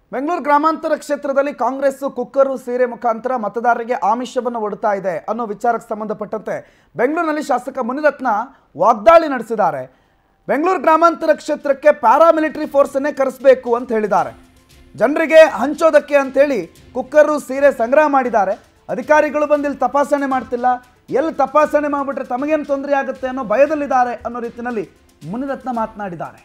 ಬೆಂಗಳೂರು ಗ್ರಾಮಾಂತರ ಕ್ಷೇತ್ರದಲ್ಲಿ ಕಾಂಗ್ರೆಸ್ ಕುಕ್ಕರು ಸೀರೆ ಮುಖಾಂತರ ಮತದಾರರಿಗೆ ಆಮಿಷವನ್ನು ಒಡ್ತಾ ಇದೆ ಅನ್ನೋ ವಿಚಾರಕ್ಕೆ ಸಂಬಂಧಪಟ್ಟಂತೆ ಬೆಂಗಳೂರಿನಲ್ಲಿ ಶಾಸಕ ಮುನಿರತ್ನ ವಾಗ್ದಾಳಿ ನಡೆಸಿದ್ದಾರೆ ಬೆಂಗಳೂರು ಗ್ರಾಮಾಂತರ ಕ್ಷೇತ್ರಕ್ಕೆ ಪ್ಯಾರಾಮಿಲಿಟರಿ ಫೋರ್ಸನ್ನೇ ಕರೆಸಬೇಕು ಅಂತ ಹೇಳಿದ್ದಾರೆ ಜನರಿಗೆ ಹಂಚೋದಕ್ಕೆ ಅಂತೇಳಿ ಕುಕ್ಕರು ಸೀರೆ ಸಂಗ್ರಹ ಮಾಡಿದ್ದಾರೆ ಅಧಿಕಾರಿಗಳು ಬಂದು ಇಲ್ಲಿ ತಪಾಸಣೆ ಮಾಡ್ತಿಲ್ಲ ಎಲ್ಲಿ ತಪಾಸಣೆ ಮಾಡಿಬಿಟ್ರೆ ತಮಗೇನು ತೊಂದರೆ ಆಗುತ್ತೆ ಅನ್ನೋ ಭಯದಲ್ಲಿದ್ದಾರೆ ಅನ್ನೋ ರೀತಿಯಲ್ಲಿ ಮುನಿರತ್ನ ಮಾತನಾಡಿದ್ದಾರೆ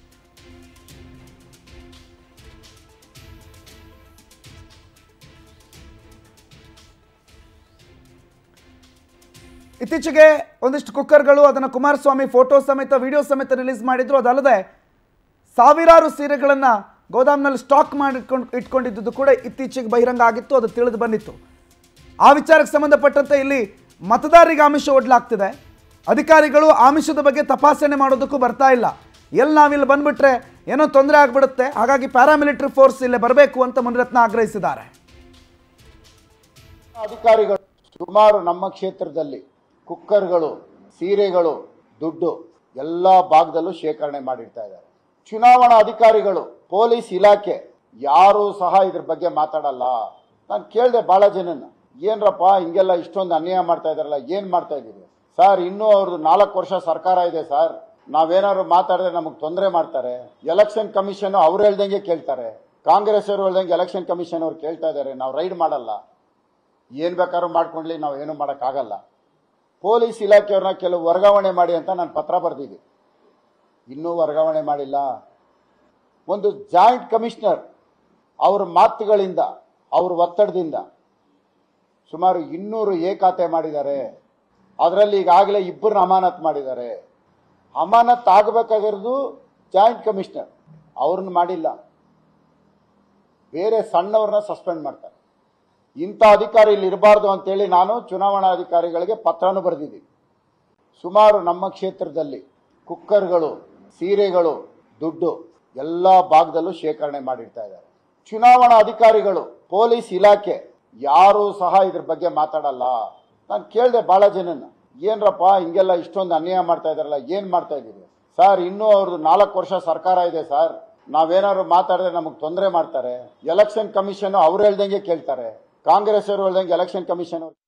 ಇತ್ತೀಚೆಗೆ ಒಂದಿಷ್ಟು ಕುಕ್ಕರ್ಗಳು ಅದನ್ನು ಕುಮಾರಸ್ವಾಮಿ ಫೋಟೋ ಸಮೇತ ವಿಡಿಯೋ ಸಮೇತ ರಿಲೀಸ್ ಮಾಡಿದ್ರು ಅದಲ್ಲದೆ ಸಾವಿರಾರು ಸೀರೆಗಳನ್ನು ಗೋದಾಮ್ನಲ್ಲಿ ಸ್ಟಾಕ್ ಮಾಡಿ ಇಟ್ಕೊಂಡು ಇಟ್ಕೊಂಡಿದ್ದು ಕೂಡ ಇತ್ತೀಚೆಗೆ ಬಹಿರಂಗ ಆಗಿತ್ತು ಅದು ತಿಳಿದು ಬಂದಿತ್ತು ಆ ವಿಚಾರಕ್ಕೆ ಸಂಬಂಧಪಟ್ಟಂತೆ ಇಲ್ಲಿ ಮತದಾರರಿಗೆ ಆಮಿಷ ಒಡ್ಲಾಗ್ತಿದೆ ಅಧಿಕಾರಿಗಳು ಆಮಿಷದ ಬಗ್ಗೆ ತಪಾಸಣೆ ಮಾಡೋದಕ್ಕೂ ಬರ್ತಾ ಇಲ್ಲ ಎಲ್ಲಿ ನಾವಿಲ್ಲಿ ಬಂದ್ಬಿಟ್ರೆ ಏನೋ ತೊಂದರೆ ಆಗ್ಬಿಡುತ್ತೆ ಹಾಗಾಗಿ ಪ್ಯಾರಾಮಿಲಿಟರಿ ಫೋರ್ಸ್ ಇಲ್ಲೇ ಬರಬೇಕು ಅಂತ ಮುನಿರತ್ನ ಆಗ್ರಹಿಸಿದ್ದಾರೆ ಅಧಿಕಾರಿಗಳು ಸುಮಾರು ನಮ್ಮ ಕ್ಷೇತ್ರದಲ್ಲಿ ಕುಕ್ಕರ್ಗಳು ಸೀರೆಗಳು ದುಡ್ಡು ಎಲ್ಲ ಭಾಗದಲ್ಲೂ ಶೇಖರಣೆ ಮಾಡಿರ್ತಾ ಇದ್ದಾರೆ ಚುನಾವಣಾ ಅಧಿಕಾರಿಗಳು ಪೊಲೀಸ್ ಇಲಾಖೆ ಯಾರೂ ಸಹ ಇದ್ರ ಬಗ್ಗೆ ಮಾತಾಡಲ್ಲ ನಾನು ಕೇಳಿದೆ ಬಹಳ ಜನನ ಏನ್ರಪ್ಪ ಹಿಂಗೆಲ್ಲ ಇಷ್ಟೊಂದು ಅನ್ಯಾಯ ಮಾಡ್ತಾ ಇದಾರಲ್ಲ ಏನ್ ಮಾಡ್ತಾ ಇದೀರಿ ಸರ್ ಇನ್ನೂ ಅವ್ರದ್ದು ನಾಲ್ಕು ವರ್ಷ ಸರ್ಕಾರ ಇದೆ ಸರ್ ನಾವೇನಾದ್ರು ಮಾತಾಡಿದ್ರೆ ನಮಗೆ ತೊಂದರೆ ಮಾಡ್ತಾರೆ ಎಲೆಕ್ಷನ್ ಕಮಿಷನ್ ಅವ್ರು ಹೇಳ್ದಂಗೆ ಕೇಳ್ತಾರೆ ಕಾಂಗ್ರೆಸ್ ಅವರು ಹೇಳ್ದಂಗೆ ಎಲೆಕ್ಷನ್ ಕಮಿಷನ್ ಅವ್ರು ಕೇಳ್ತಾ ಇದ್ದಾರೆ ನಾವು ರೈಡ್ ಮಾಡಲ್ಲ ಏನು ಬೇಕಾದ್ರೂ ಮಾಡ್ಕೊಂಡ್ಲಿ ನಾವು ಏನು ಮಾಡೋಕ್ಕಾಗಲ್ಲ ಪೊಲೀಸ್ ಇಲಾಖೆಯವ್ರನ್ನ ಕೆಲವು ವರ್ಗಾವಣೆ ಮಾಡಿ ಅಂತ ನಾನು ಪತ್ರ ಬರೆದಿದ್ದೆ ಇನ್ನೂ ವರ್ಗಾವಣೆ ಮಾಡಿಲ್ಲ ಒಂದು ಜಾಯಿಂಟ್ ಕಮಿಷನರ್ ಅವ್ರ ಮಾತುಗಳಿಂದ ಅವ್ರ ಒತ್ತಡದಿಂದ ಸುಮಾರು ಇನ್ನೂರು ಎ ಖಾತೆ ಮಾಡಿದ್ದಾರೆ ಅದರಲ್ಲಿ ಈಗಾಗಲೇ ಇಬ್ಬರನ್ನ ಅಮಾನತ್ ಮಾಡಿದ್ದಾರೆ ಅಮಾನತ್ ಆಗಬೇಕಾಗಿರೋದು ಜಾಯಿಂಟ್ ಕಮಿಷನರ್ ಅವ್ರನ್ನ ಮಾಡಿಲ್ಲ ಬೇರೆ ಸಣ್ಣವ್ರನ್ನ ಸಸ್ಪೆಂಡ್ ಮಾಡ್ತಾರೆ ಇಂಥ ಅಧಿಕಾರಿ ಇಲ್ಲಿ ಇರಬಾರ್ದು ಅಂತೇಳಿ ನಾನು ಚುನಾವಣಾ ಅಧಿಕಾರಿಗಳಿಗೆ ಪತ್ರನೂ ಬರೆದಿದ್ದೀನಿ ಸುಮಾರು ನಮ್ಮ ಕ್ಷೇತ್ರದಲ್ಲಿ ಕುಕ್ಕರ್ಗಳು ಸೀರೆಗಳು ದುಡ್ಡು ಎಲ್ಲ ಭಾಗದಲ್ಲೂ ಶೇಖರಣೆ ಮಾಡಿರ್ತಾ ಇದ್ದಾರೆ ಚುನಾವಣಾ ಅಧಿಕಾರಿಗಳು ಪೊಲೀಸ್ ಇಲಾಖೆ ಯಾರೂ ಸಹ ಇದ್ರ ಬಗ್ಗೆ ಮಾತಾಡಲ್ಲ ನಾನು ಕೇಳಿದೆ ಬಹಳ ಜನನ ಏನ್ರಪ್ಪ ಹಿಂಗೆಲ್ಲ ಇಷ್ಟೊಂದು ಅನ್ಯಾಯ ಮಾಡ್ತಾ ಇದಾರಲ್ಲ ಏನ್ ಮಾಡ್ತಾ ಇದೀರಿ ಸರ್ ಇನ್ನೂ ಅವ್ರದ್ದು ನಾಲ್ಕು ವರ್ಷ ಸರ್ಕಾರ ಇದೆ ಸರ್ ನಾವೇನಾದ್ರು ಮಾತಾಡಿದ್ರೆ ನಮಗೆ ತೊಂದರೆ ಮಾಡ್ತಾರೆ ಎಲೆಕ್ಷನ್ ಕಮಿಷನ್ ಅವ್ರು ಹೇಳ್ದಂಗೆ ಕೇಳ್ತಾರೆ ಕಾಂಗ್ರೆಸ್ ಅವರು ಹೇಳ್ದಂಗೆ ಎಲೆಕ್ಷನ್ ಕಮಿಷನ್ ಅವ್ರು